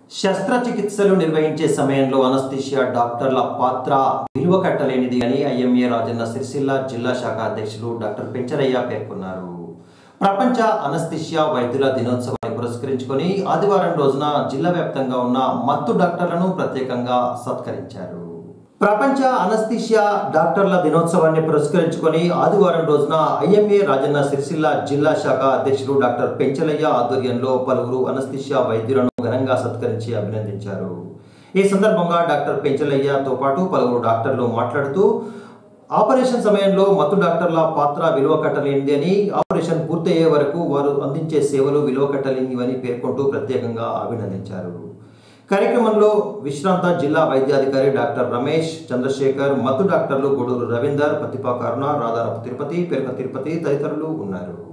శస్త్రచికిత్సలు నిర్వహించే సమయంలో అనస్థిషియా డాక్టర్ల పాత్ర విలువ కట్టలేనిది అని ఐఎంఏ రాజన్న సిరిసిల్ల జిల్లా శాఖ అధ్యక్షులు డాక్టర్ పెంచరయ్య పేర్కొన్నారు ప్రపంచ అనస్థిషియా వైద్యుల దినోత్సవాన్ని పురస్కరించుకొని ఆదివారం రోజున జిల్లా వ్యాప్తంగా ఉన్న మత్తు డాక్టర్లను ప్రత్యేకంగా సత్కరించారు ప్రపంచ అనస్థిషియా డాక్టర్ల దినోత్సవాన్ని పురస్కరించుకొని ఆదివారం రోజున ఐఎంఏ రాజన్న సిరిసిల్ల జిల్లా శాఖ అధ్యక్షులు డాక్టర్ పెంచలయ్య ఆధ్వర్యంలో పలువురు అనస్థిషియా వైద్యులను ఘనంగా సత్కరించి అభినందించారు ఈ సందర్భంగా డాక్టర్ పెంచలయ్యతో పాటు పలువురు డాక్టర్లు మాట్లాడుతూ ఆపరేషన్ సమయంలో మత్తు డాక్టర్ల పాత్ర విలువ కట్టలేనిది అని ఆపరేషన్ పూర్తయ్యే వరకు వారు అందించే సేవలు విలువ కట్టలేనివని పేర్కొంటూ ప్రత్యేకంగా అభినందించారు కార్యక్రమంలో విశ్రాంత జిల్లా వైద్యాధికారి డాక్టర్ రమేష్ చంద్రశేఖర్ మత్తు డాక్టర్లు గూడూరు రవీందర్ పత్తిపా కరుణ రాధారపు తిరుపతి పెరుక తిరుపతి తదితరులు ఉన్నారు